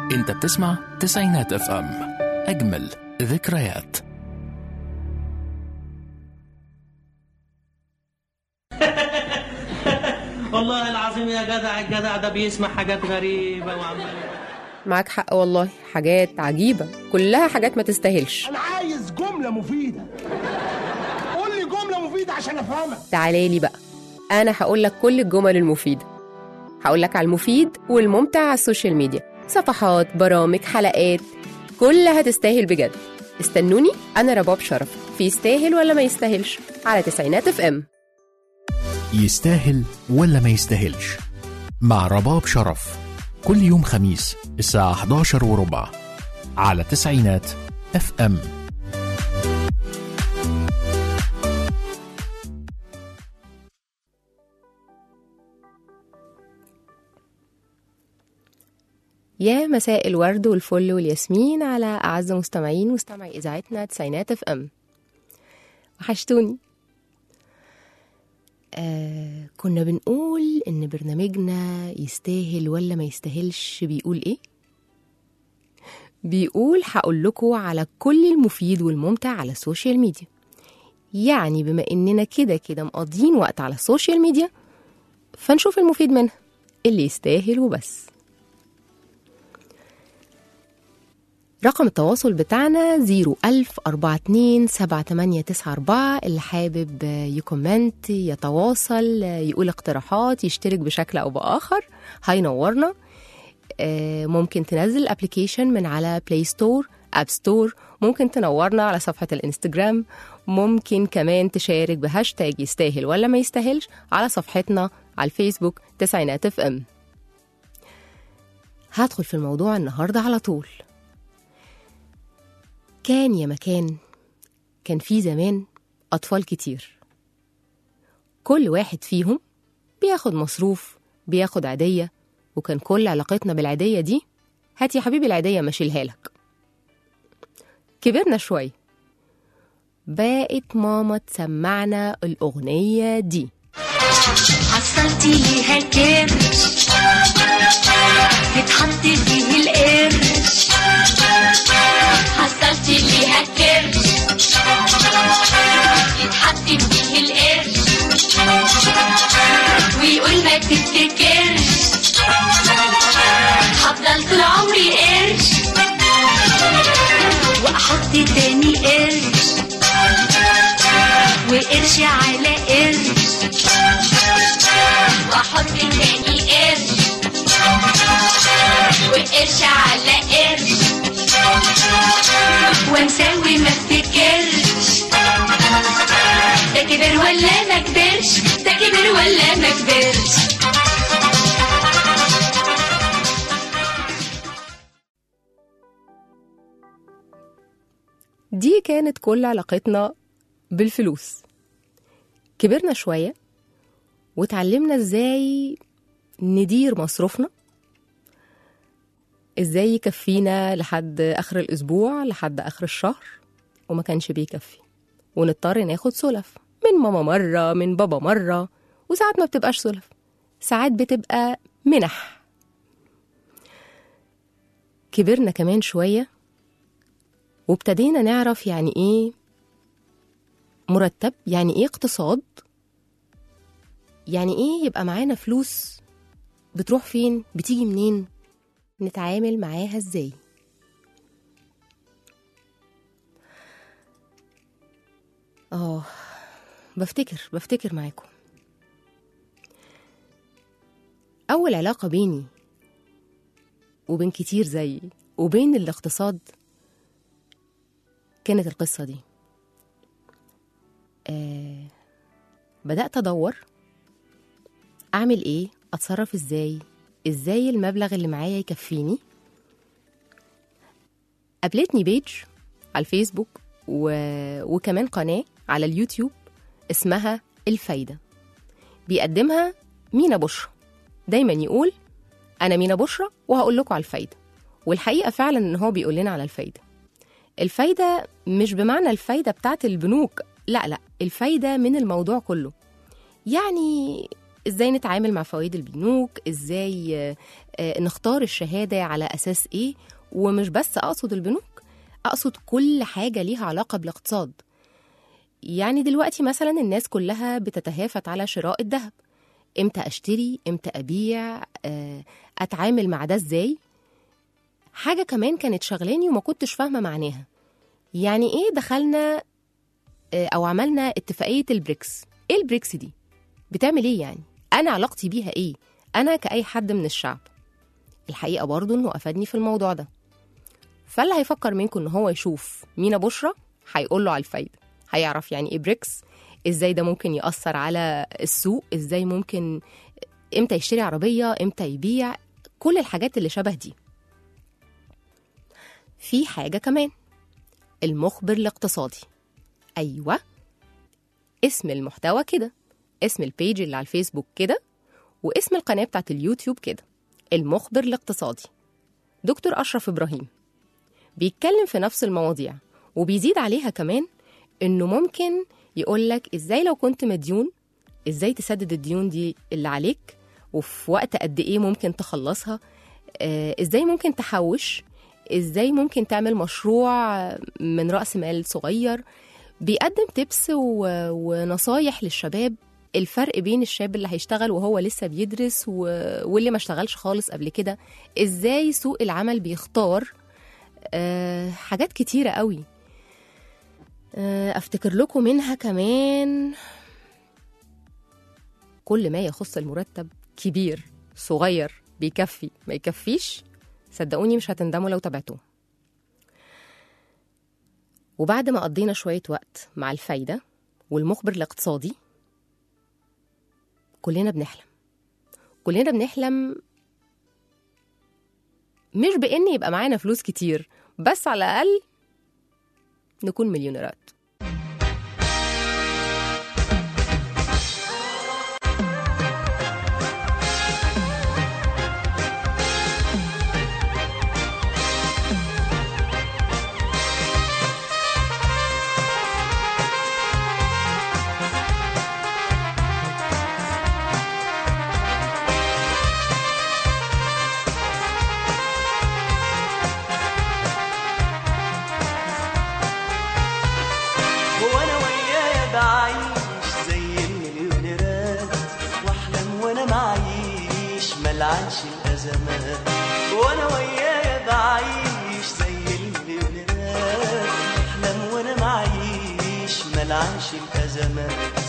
انت بتسمع تسعينات اف ام اجمل ذكريات والله العظيم يا جدع الجدع ده بيسمع حاجات غريبة وعمال معاك حق والله حاجات عجيبة كلها حاجات ما تستاهلش انا عايز جمله مفيده قول لي جمله مفيده عشان افهمك تعالى لي بقى أنا هقول لك كل الجمل المفيدة هقول لك على المفيد والممتع على السوشيال ميديا صفحات برامج حلقات كلها تستاهل بجد استنوني أنا رباب شرف في يستاهل ولا ما يستاهلش على تسعينات اف ام يستاهل ولا ما يستاهلش مع رباب شرف كل يوم خميس الساعة 11 وربع على تسعينات اف ام يا مساء الورد والفل والياسمين على أعز مستمعين مستمعي إذاعتنا تسعينات اف ام وحشتوني آه كنا بنقول إن برنامجنا يستاهل ولا ما يستاهلش بيقول إيه؟ بيقول هقول لكم على كل المفيد والممتع على السوشيال ميديا يعني بما إننا كده كده مقضيين وقت على السوشيال ميديا فنشوف المفيد منها اللي يستاهل وبس رقم التواصل بتاعنا 010427894 اللي حابب يكومنت يتواصل يقول اقتراحات يشترك بشكل أو بآخر هينورنا آه، ممكن تنزل الابليكيشن من على بلاي ستور اب ستور ممكن تنورنا على صفحة الانستجرام ممكن كمان تشارك بهاشتاج يستاهل ولا ما يستاهلش على صفحتنا على الفيسبوك تسعينات اف ام هدخل في الموضوع النهاردة على طول كان يا مكان كان في زمان أطفال كتير كل واحد فيهم بياخد مصروف بياخد عيدية وكان كل علاقتنا بالعيدية دي هات يا حبيبي العيدية ماشيلها لك كبرنا شوية بقت ماما تسمعنا الأغنية دي حصلت ليها كرش بتحط فيه القرش حصلت ليها كرش يتحط فيه القرش ويقول ما تفتكرش هفضل طول عمري قرش واحط تاني قرش وقرش على قرش واحط تاني قرش وقرش على قرش ومساوي ما افتكرش ده كبر ولا ما كبرش ده كبر ولا ما كبرش دي كانت كل علاقتنا بالفلوس كبرنا شوية وتعلمنا ازاي ندير مصروفنا ازاي يكفينا لحد اخر الاسبوع لحد اخر الشهر وما كانش بيكفي ونضطر ناخد سلف من ماما مرة من بابا مرة وساعات ما بتبقاش سلف ساعات بتبقى منح كبرنا كمان شوية وابتدينا نعرف يعني ايه مرتب يعني ايه اقتصاد يعني ايه يبقى معانا فلوس بتروح فين بتيجي منين نتعامل معاها ازاي اه بفتكر بفتكر معاكم اول علاقه بيني وبين كتير زيي وبين الاقتصاد كانت القصه دي آه بدات ادور اعمل ايه اتصرف ازاي ازاي المبلغ اللي معايا يكفيني قابلتني بيج على الفيسبوك و... وكمان قناة على اليوتيوب اسمها الفايدة بيقدمها مينا بشرى دايما يقول أنا مينا بشرى وهقول لكم على الفايدة والحقيقة فعلا إن هو بيقول لنا على الفايدة الفايدة مش بمعنى الفايدة بتاعت البنوك لا لا الفايدة من الموضوع كله يعني ازاي نتعامل مع فوائد البنوك ازاي آه، آه، نختار الشهادة على أساس ايه ومش بس أقصد البنوك أقصد كل حاجة ليها علاقة بالاقتصاد يعني دلوقتي مثلا الناس كلها بتتهافت على شراء الذهب امتى اشتري امتى ابيع آه، اتعامل مع ده ازاي حاجة كمان كانت شغلاني وما كنتش فاهمة معناها يعني ايه دخلنا آه، او عملنا اتفاقية البريكس ايه البريكس دي بتعمل ايه يعني انا علاقتي بيها ايه انا كأي حد من الشعب الحقيقة برضو انه افادني في الموضوع ده فاللي هيفكر منكم ان هو يشوف مينا بشرى هيقول له على الفايدة هيعرف يعني ايه بريكس ازاي ده ممكن يأثر على السوق ازاي ممكن امتى يشتري عربية امتى يبيع كل الحاجات اللي شبه دي في حاجة كمان المخبر الاقتصادي أيوة اسم المحتوى كده اسم البيج اللي على الفيسبوك كده واسم القناة بتاعت اليوتيوب كده المخبر الاقتصادي دكتور أشرف إبراهيم بيتكلم في نفس المواضيع وبيزيد عليها كمان إنه ممكن يقولك إزاي لو كنت مديون إزاي تسدد الديون دي اللي عليك وفي وقت قد إيه ممكن تخلصها آه، إزاي ممكن تحوش إزاي ممكن تعمل مشروع من رأس مال صغير بيقدم تبس و... ونصايح للشباب الفرق بين الشاب اللي هيشتغل وهو لسه بيدرس و... واللي ما اشتغلش خالص قبل كده ازاي سوق العمل بيختار أه حاجات كتيرة قوي أه افتكر لكم منها كمان كل ما يخص المرتب كبير صغير بيكفي ما يكفيش صدقوني مش هتندموا لو تابعتوه وبعد ما قضينا شوية وقت مع الفايدة والمخبر الاقتصادي كلنا بنحلم كلنا بنحلم مش بإن يبقى معانا فلوس كتير بس على الأقل نكون مليونيرات وانا وياه بعيش زي المليونيرات واحلم وانا معيش ملعنش الازمات وانا وياه بعيش زي المليونيرات واحلم وانا معيش ملعنش الازمات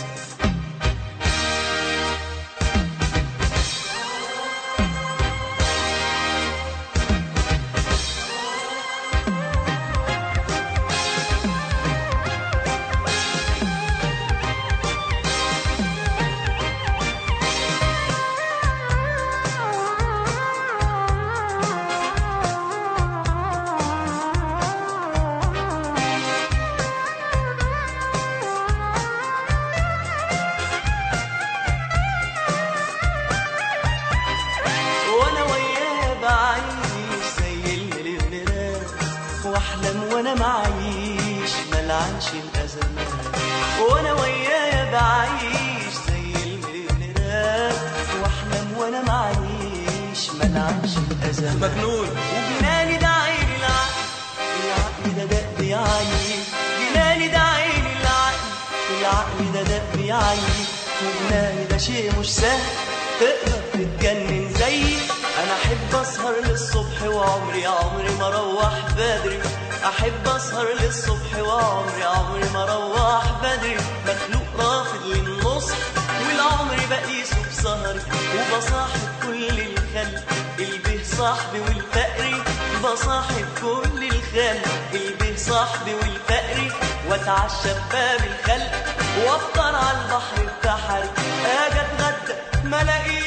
وانا وياه بعيش زي المليونيرات واحلم وانا معيش ملعنش الازمات وانا وياه بعيش زي المليونيرات واحلم وانا معيش ملعنش الازمات مجنون وجناني ده عيني العقل العقل ده دق يعني جناني ده عيني العقل العقل ده دق يعني وجناني ده شيء مش سهل تقدر تتجنن زيي انا احب اسهر للصبح وعمري عمري ما اروح بدري احب اسهر للصبح وعمري عمري ما اروح بدري مخلوق رافض للنص والعمر بقيسه بسهري وبصاحب كل الخلق البه صاحبي والفقري بصاحب كل الخلق البه صاحبي والفقري واتعشى بباب الخلق وافطر على البحر بتاعي اجي اتغدى ما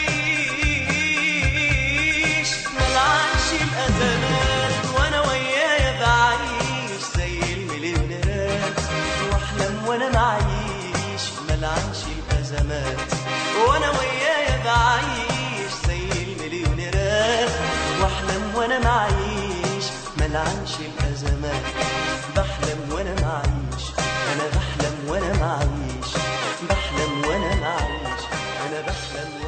الاقيش ملعنش الازمات وانا ويايا بعيش زي المليونيرات واحلم وانا معيش ملعنش الازمات وانا ويايا بعيش زي المليونيرات واحلم وانا معيش ملعنش الازمات بحلم وانا معيش انا بحلم وانا معيش بحلم وانا معيش انا بحلم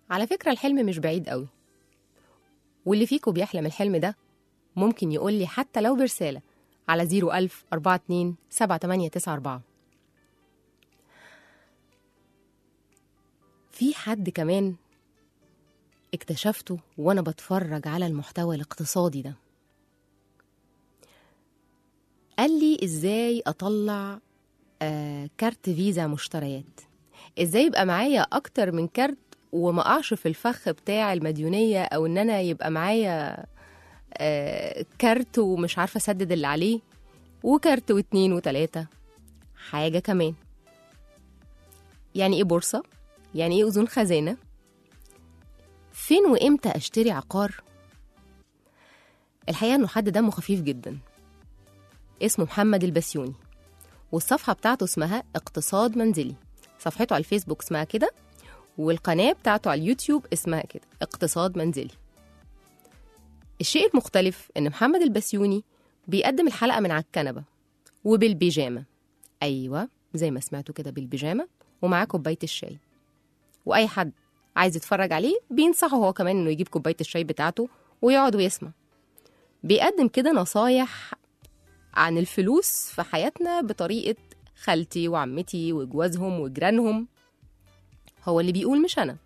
على فكرة الحلم مش بعيد قوي واللي فيكم بيحلم الحلم ده ممكن يقول لي حتى لو برسالة على 01000 42 7894 في حد كمان اكتشفته وانا بتفرج على المحتوى الاقتصادي ده قال لي ازاي اطلع آه كارت فيزا مشتريات ازاي يبقى معايا اكتر من كارت وما اقعش في الفخ بتاع المديونيه او ان انا يبقى معايا آه كارت ومش عارفه اسدد اللي عليه وكارت واتنين وتلاته حاجه كمان يعني ايه بورصه يعني ايه اذون خزانه فين وامتى اشتري عقار الحقيقه انه حد دمه خفيف جدا اسمه محمد البسيوني والصفحه بتاعته اسمها اقتصاد منزلي صفحته على الفيسبوك اسمها كده والقناه بتاعته على اليوتيوب اسمها كده اقتصاد منزلي الشيء المختلف ان محمد البسيوني بيقدم الحلقه من على الكنبه وبالبيجامه ايوه زي ما سمعتوا كده بالبيجامه ومعاه كوبايه الشاي واي حد عايز يتفرج عليه بينصحه هو كمان انه يجيب كوبايه الشاي بتاعته ويقعد ويسمع بيقدم كده نصايح عن الفلوس في حياتنا بطريقه خالتي وعمتي وجوازهم وجيرانهم هو اللي بيقول مش انا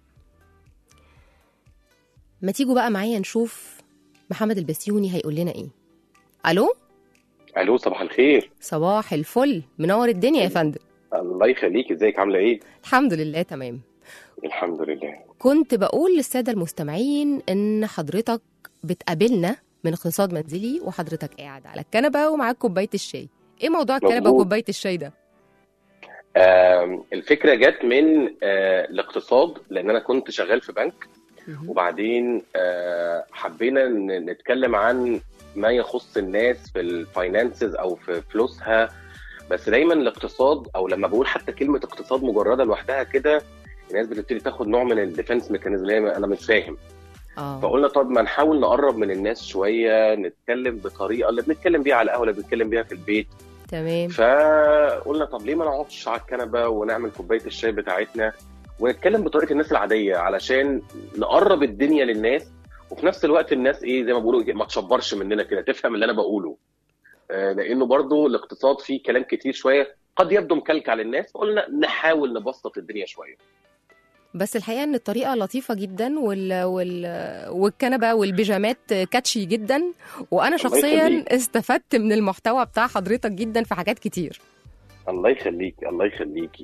ما تيجوا بقى معايا نشوف محمد البسيوني هيقول لنا ايه الو الو صباح الخير صباح الفل منور الدنيا يا فندم الله يخليك ازيك عامله ايه الحمد لله تمام الحمد لله كنت بقول للسادة المستمعين إن حضرتك بتقابلنا من اقتصاد منزلي وحضرتك قاعد على الكنبة ومعاك كوباية الشاي إيه موضوع الكنبة مظبوط. وكوباية الشاي ده؟ آم، الفكره جت من آه، الاقتصاد لان انا كنت شغال في بنك مهم. وبعدين آه، حبينا ن- نتكلم عن ما يخص الناس في الفاينانسز او في فلوسها بس دايما الاقتصاد او لما بقول حتى كلمه اقتصاد مجرده لوحدها كده الناس بتبتدي تاخد نوع من الديفنس ميكانيزم انا مش فاهم اه فقلنا طب ما نحاول نقرب من الناس شويه نتكلم بطريقه اللي بنتكلم بيها على القهوه اللي بنتكلم بيها في البيت تمام فقلنا طب ليه ما نقعدش على الكنبه ونعمل كوبايه الشاي بتاعتنا ونتكلم بطريقه الناس العاديه علشان نقرب الدنيا للناس وفي نفس الوقت الناس ايه زي ما بيقولوا ما تشبرش مننا كده تفهم اللي انا بقوله آه، لانه برضو الاقتصاد فيه كلام كتير شويه قد يبدو مكلكع للناس قلنا نحاول نبسط الدنيا شويه بس الحقيقة إن الطريقة لطيفة جدا وال... وال... والكنبة والبيجامات كاتشي جدا وأنا شخصيا يخليك. استفدت من المحتوى بتاع حضرتك جدا في حاجات كتير الله يخليك الله يخليكي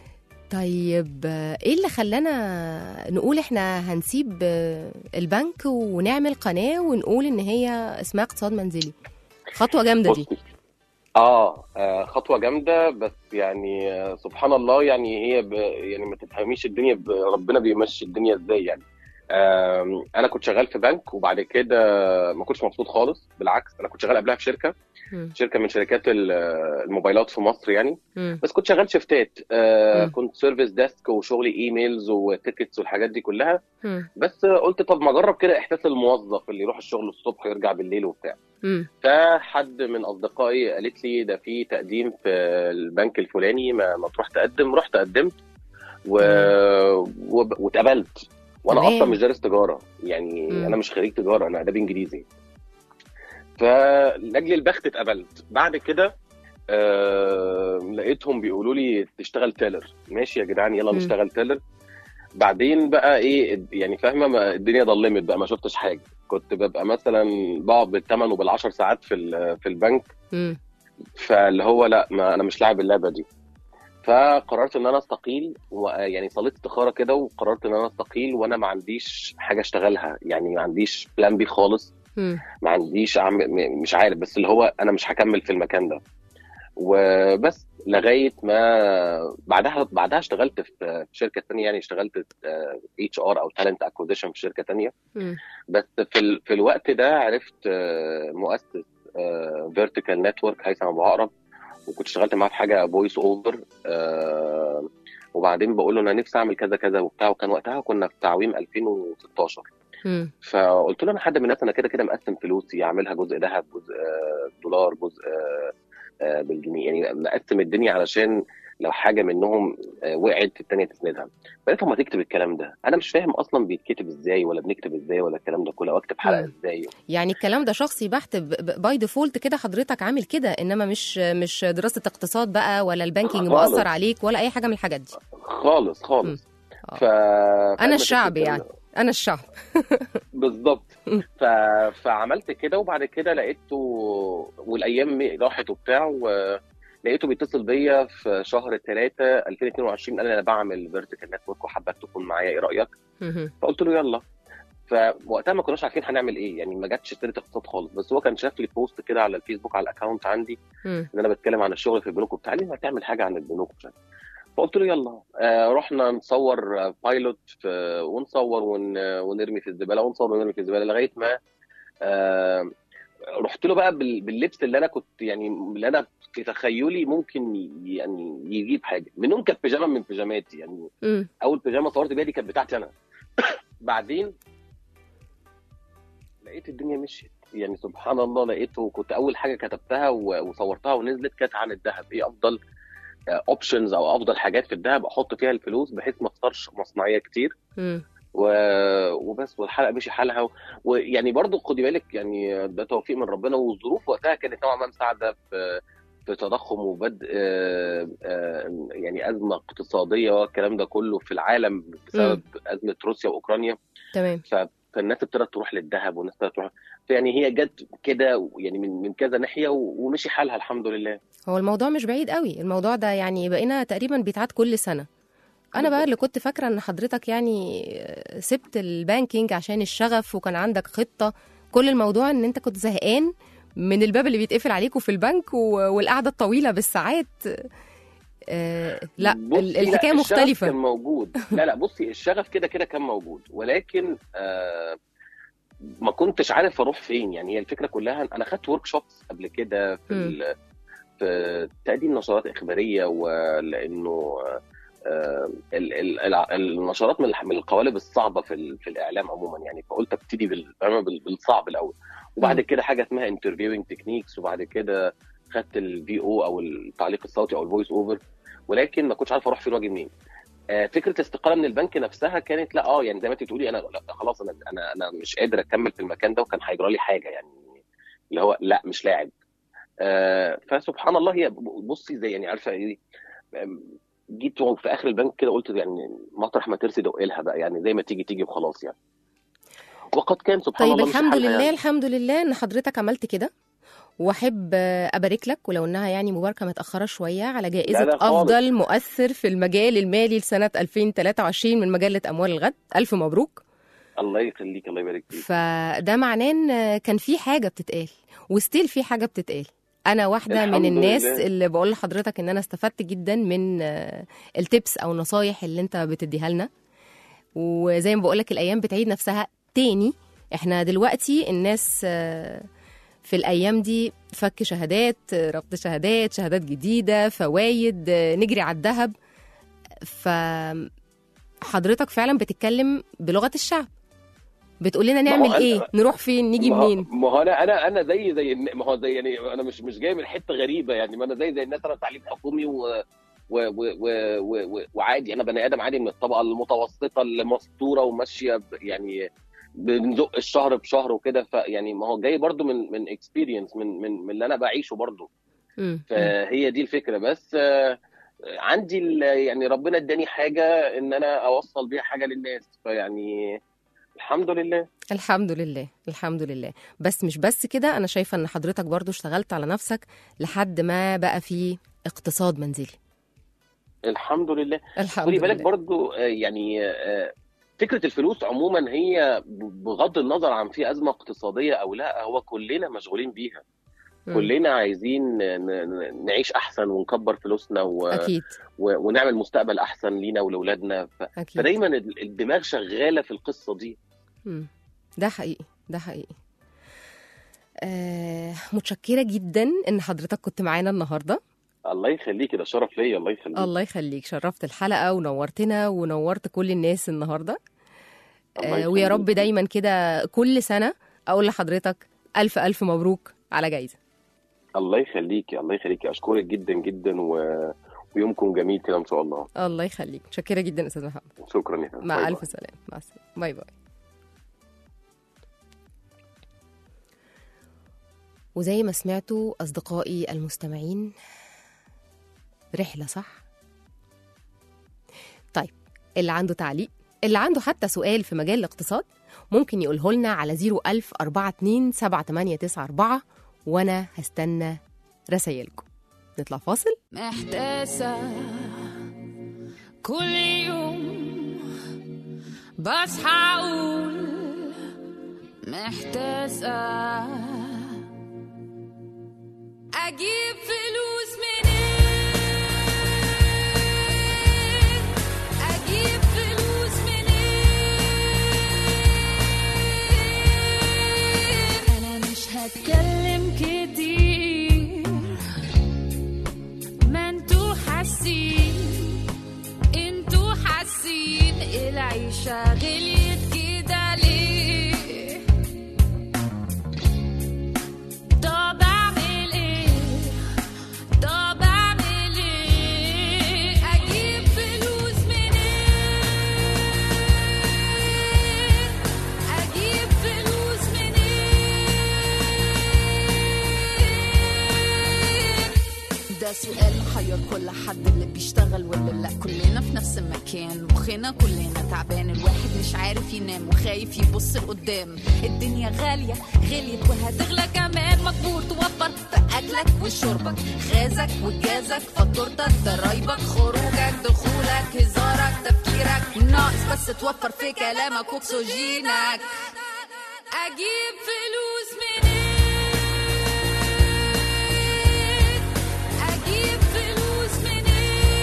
طيب آه، ايه اللي خلانا نقول احنا هنسيب آه، البنك ونعمل قناة ونقول ان هي اسمها اقتصاد منزلي خطوة جامدة دي بصي آه, اه خطوه جامده بس يعني آه، سبحان الله يعني هي ب يعني ما تفهميش الدنيا ب- ربنا بيمشي الدنيا ازاي يعني آم، انا كنت شغال في بنك وبعد كده ما كنتش مبسوط خالص بالعكس انا كنت شغال قبلها في شركه مم. شركه من شركات ال- الموبايلات في مصر يعني مم. بس كنت شغال شفتات آه مم. كنت سيرفيس ديسك وشغلي ايميلز وتيكتس والحاجات دي كلها مم. بس قلت طب ما اجرب كده احساس الموظف اللي يروح الشغل الصبح ويرجع بالليل وبتاع مم. فحد من اصدقائي قالت لي ده في تقديم في البنك الفلاني ما, ما تروح تقدم رحت قدمت و... و... واتقبلت وانا تمام. اصلا مش دارس تجاره يعني مم. انا مش خريج تجاره انا اداب انجليزي فلاجل البخت اتقبلت بعد كده آه... لقيتهم بيقولوا لي تشتغل تيلر ماشي يا جدعان يلا مم. نشتغل تيلر بعدين بقى ايه يعني فاهمه ما الدنيا ضلمت بقى ما شفتش حاجه كنت ببقى مثلا بقعد بالثمان وبالعشر ساعات في ال- في البنك مم. فاللي هو لا ما انا مش لاعب اللعبه دي فقررت ان انا استقيل ويعني صليت استخاره كده وقررت ان انا استقيل وانا ما عنديش حاجه اشتغلها يعني ما عنديش بلان بي خالص مم. ما عنديش أعمل م- مش عارف بس اللي هو انا مش هكمل في المكان ده وبس لغايه ما بعدها بعدها اشتغلت في في شركه ثانيه يعني اشتغلت اتش ار او تالنت اكوزيشن في شركه ثانيه مم. بس في ال... في الوقت ده عرفت آه، مؤسس فيرتيكال نتورك هيثم ابو عقرب وكنت اشتغلت معاه في حاجه فويس اوفر وبعدين بقول له انا نفسي اعمل كذا كذا وبتاع وكان وقتها كنا في تعويم 2016 مم. فقلت له انا حد من الناس انا كده كده مقسم فلوسي اعملها جزء ذهب جزء آه، دولار جزء آه، آه، بالجنيه يعني مقسم الدنيا علشان لو حاجه منهم آه، وقعت الثانيه تسندها فقلت ما تكتب الكلام ده انا مش فاهم اصلا بيتكتب ازاي ولا بنكتب ازاي ولا الكلام ده كله واكتب حلقه مم. ازاي يعني الكلام ده شخصي بحت باي ديفولت كده حضرتك عامل كده انما مش مش دراسه اقتصاد بقى ولا البانكينج خالص. مؤثر عليك ولا اي حاجه من الحاجات دي خالص خالص آه. ف... انا فأنا الشعب كنت- يعني انا الشعب بالظبط مم. ف... فعملت كده وبعد كده لقيته والايام راحت وبتاع ولقيته بيتصل بيا في شهر 3 2022 قال لي انا بعمل فيرتيكال نتورك وحابك تكون معايا ايه رايك؟ مهم. فقلت له يلا فوقتها ما كناش عارفين هنعمل ايه يعني ما جاتش سيره اقتصاد خالص بس هو كان شاف لي بوست كده على الفيسبوك على الاكونت عندي مم. ان انا بتكلم عن الشغل في البنوك وبتاع ليه ما تعمل حاجه عن البنوك ومش عارف فقلت له يلا آه رحنا نصور آه، بايلوت في ونصور ون ونرمي في الزباله ونصور ونرمي في الزباله لغايه ما آه رحت له بقى بال- باللبس اللي انا كنت يعني اللي انا في تخيلي ممكن ي- يعني يجيب حاجه منهم كانت بيجامه من بيجاماتي يعني مم. اول بيجامه صورت بيها دي كانت بتاعتي انا بعدين لقيت الدنيا مشيت يعني سبحان الله لقيته كنت اول حاجه كتبتها و- وصورتها ونزلت كانت عن الذهب ايه افضل اوبشنز او افضل حاجات في الذهب احط فيها الفلوس بحيث ما اخسرش مصنعيه كتير مم. و... وبس والحلقه مشي حالها و... ويعني برضو خدي بالك يعني ده توفيق من ربنا والظروف وقتها كانت نوعا ما مساعده في في تضخم وبدء آه، آه، يعني ازمه اقتصاديه والكلام ده كله في العالم بسبب ازمه روسيا واوكرانيا تمام ف- فالناس ابتدت تروح للذهب والناس ابتدت تروح فيعني هي جت كده يعني من من كذا ناحيه و- ومشي حالها الحمد لله هو الموضوع مش بعيد قوي الموضوع ده يعني بقينا تقريبا بيتعاد كل سنه انا بقى اللي كنت فاكره ان حضرتك يعني سبت البانكينج عشان الشغف وكان عندك خطه كل الموضوع ان انت كنت زهقان من الباب اللي بيتقفل عليكوا في البنك و- والقعده الطويله بالساعات آه لا بصي، ال- لا، الحكايه الشغف كان مختلفه موجود لا لا بصي الشغف كده كده كان موجود ولكن آه ما كنتش عارف اروح فين يعني هي الفكره كلها انا خدت ورك شوبس قبل كده في مم. ال- في تقديم نشرات اخباريه ولانه آه، ال- ال- الع- النشرات من الح- من القوالب الصعبه في ال- في الاعلام عموما يعني فقلت ابتدي بال- فاهمة؟ بال- بالصعب الاول وبعد مم. كده حاجه اسمها انترفيوينج تكنيكس وبعد كده خدت الفي او او التعليق الصوتي او الفويس اوفر ولكن ما كنتش عارف اروح فين واجي منين آه، فكره الاستقاله من البنك نفسها كانت لا اه يعني زي ما انت بتقولي انا لا خلاص انا انا انا مش قادر اكمل في المكان ده وكان هيجرى لي حاجه يعني اللي هو لا مش لاعب آه، فسبحان الله هي بصي زي يعني عارفه ايه آم، جيت في اخر البنك كده قلت يعني مطرح ما ترسي دق لها بقى يعني زي ما تيجي تيجي وخلاص يعني وقد كان سبحان طيب الله مش الحمد حالها لله يعني. الحمد لله ان حضرتك عملت كده واحب آه، ابارك لك ولو انها يعني مباركه متاخره شويه على جائزه لا لا خالص. افضل مؤثر في المجال المالي لسنه 2023 من مجله اموال الغد الف مبروك الله يخليك الله يبارك فيك فده معناه ان كان في حاجه بتتقال وستيل في حاجه بتتقال انا واحده الحمد من الناس لله. اللي بقول لحضرتك ان انا استفدت جدا من آه، التبس او النصايح اللي انت بتديها لنا وزي ما بقول لك الايام بتعيد نفسها تاني احنا دلوقتي الناس آه، في الايام دي فك شهادات آه، ربط شهادات شهادات جديده فوايد آه، نجري على الذهب فحضرتك فعلا بتتكلم بلغه الشعب بتقول لنا ما هو نعمل أنا- ايه نروح فين نيجي ما هو- منين ما هو انا انا انا زي زي الن- ما هو زي يعني انا مش مش جاي من حته غريبه يعني ما انا زي زي الناس انا تعليم حكومي و و و و و و وعادي انا بني ادم عادي من الطبقه المتوسطه اللي مستوره وماشيه ب- يعني بنزق الشهر بشهر وكده فيعني ما هو جاي برضو من من اكسبيرينس من من من اللي انا بعيشه برضو مم. مم. فهي دي الفكره بس آه، عندي ال- يعني ربنا اداني حاجه ان انا اوصل بيها حاجه للناس فيعني الحمد لله الحمد لله الحمد لله بس مش بس كده انا شايفه ان حضرتك برضو اشتغلت على نفسك لحد ما بقى في اقتصاد منزلي الحمد لله الحمد خدي بالك لله برضو آه، يعني آه، فكره الفلوس عموما هي ب- بغض النظر عن في ازمه اقتصاديه او لا هو كلنا مشغولين بيها مم. كلنا عايزين ن- ن- نعيش احسن ونكبر فلوسنا و... اكيد و... ونعمل مستقبل احسن لينا ولولادنا ف... اكيد فدايما ال- الدماغ شغاله في القصه دي مم. ده حقيقي ده حقيقي آه متشكرة جدا ان حضرتك كنت معانا النهارده الله يخليك ده شرف ليا الله يخليك الله يخليك شرفت الحلقة ونورتنا ونورت كل الناس النهارده الله آه ويا يخليك. رب دايما كده كل سنة اقول لحضرتك الف الف مبروك على جايزة الله يخليكي الله يخليكي اشكرك جدا جدا و... ويومكم جميل كده ان شاء الله الله يخليك متشكره جدا استاذ محمد شكرا يا فندم مع باي الف باي. سلامه مع السلامه باي باي وزي ما سمعتوا اصدقائي المستمعين رحله صح طيب اللي عنده تعليق اللي عنده حتى سؤال في مجال الاقتصاد ممكن يقوله لنا على 01000 42 7894 وانا هستنى رسايلكم نطلع فاصل محتاسة كل يوم بصحى أقول محتاسة أجيب فلوس منين أجيب فلوس منين أنا مش هتكلم كتير ما انتوا حاسين انتوا حاسين العيشة غليت كده ليه طب اعمل ايه طب اعمل ايه اجيب فلوس منين اجيب فلوس منين ده سؤال محير كل حد اللي بيشتغل واللي لا كلنا في نفس المكان مخنا كلنا تعبان الواحد مش عارف ينام وخايف يبص لقدام الدنيا غالية غليت وهتغلى كمان مجبور توفر في أكلك وشربك غازك وجازك فاتورتك ضرايبك خروجك دخولك هزارك تفكيرك ناقص بس توفر في كلامك وأكسجينك أجيب فلوس منين أجيب فلوس منين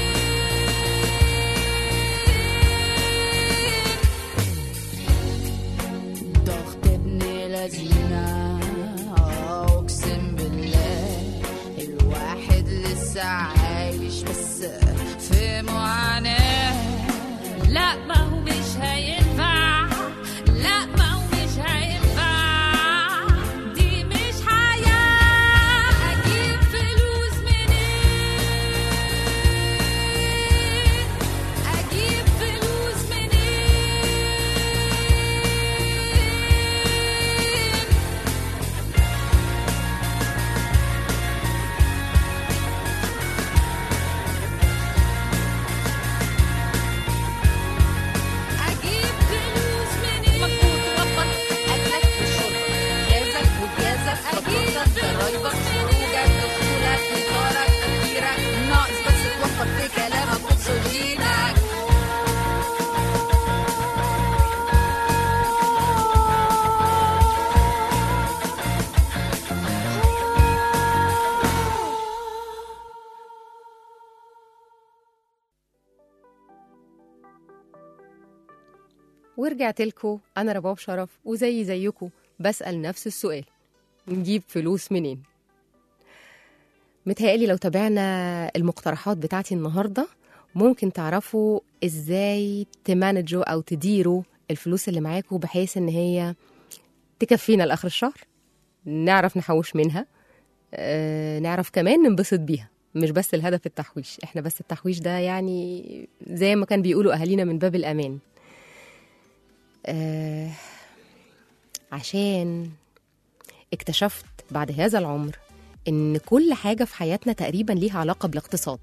ضغط ابن لذينة أقسم بالله الواحد لسه عايش بس في معاناة لا ما هو مش هينفع لا ما هو مش هينفع دي مش حياة أجيب فلوس منين أجيب فلوس منين أجيب فلوس منين مجهود توفر أكلك وشربك غازك وجازك فاتورتك ضرايبك خروجك دخولك هزارك تفكيرك ناقص بس توفر في كلامك وأكسجينك ورجعت لكم انا رباب شرف وزي زيكم بسال نفس السؤال نجيب فلوس منين متهيألي لو تابعنا المقترحات بتاعتي النهارده ممكن تعرفوا ازاي تمانجوا او تديروا الفلوس اللي معاكم بحيث ان هي تكفينا لاخر الشهر نعرف نحوش منها آه، نعرف كمان ننبسط بيها مش بس الهدف التحويش احنا بس التحويش ده يعني زي ما كان بيقولوا اهالينا من باب الامان آه، عشان اكتشفت بعد هذا العمر ان كل حاجه في حياتنا تقريبا ليها علاقه بالاقتصاد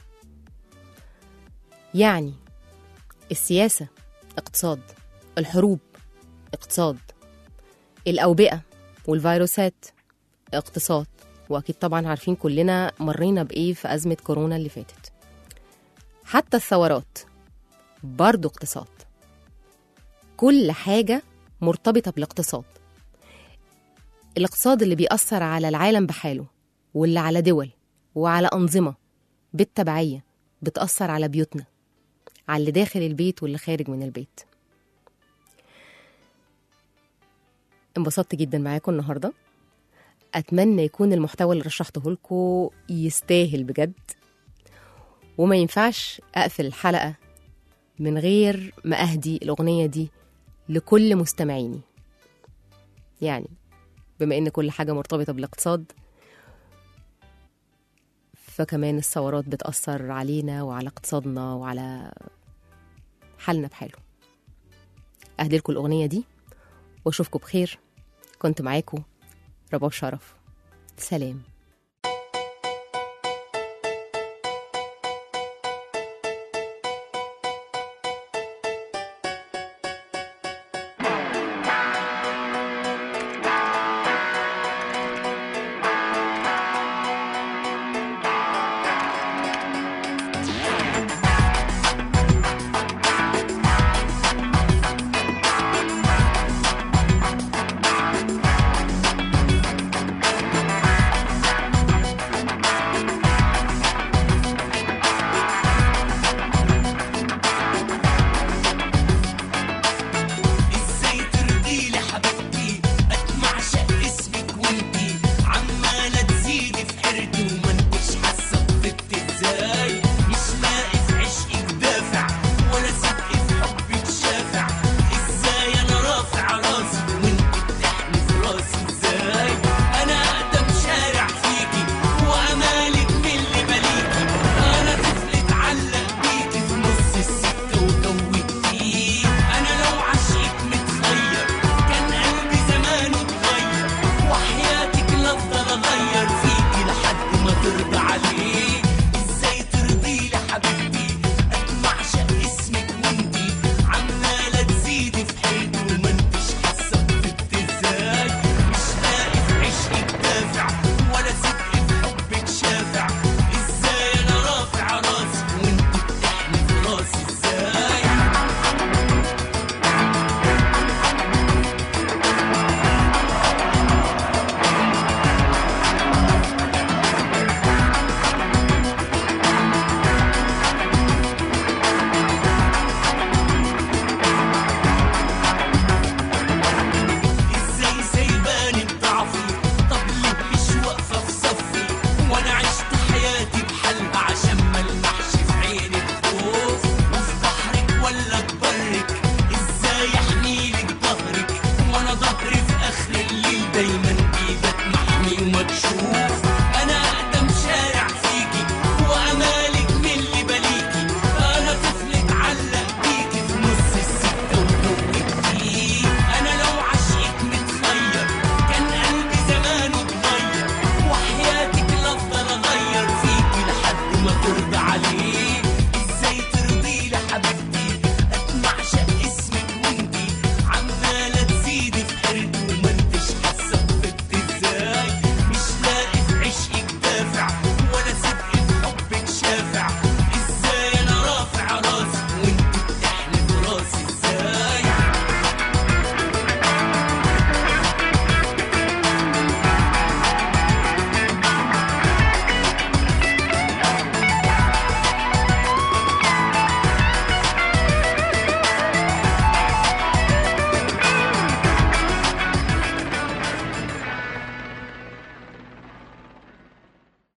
يعني السياسه اقتصاد الحروب اقتصاد الاوبئه والفيروسات اقتصاد واكيد طبعا عارفين كلنا مرينا بايه في ازمه كورونا اللي فاتت حتى الثورات برضو اقتصاد كل حاجة مرتبطة بالاقتصاد الاقتصاد اللي بيأثر على العالم بحاله واللي على دول وعلى أنظمة بالتبعية بتأثر على بيوتنا على اللي داخل البيت واللي خارج من البيت انبسطت جدا معاكم النهارده اتمنى يكون المحتوى اللي رشحته لكم يستاهل بجد وما ينفعش اقفل الحلقه من غير ما اهدي الاغنيه دي لكل مستمعيني يعني بما ان كل حاجه مرتبطه بالاقتصاد فكمان الثورات بتأثر علينا وعلى اقتصادنا وعلى حالنا بحاله أهدلكوا الأغنية دي وأشوفكم بخير كنت معاكم رباب شرف سلام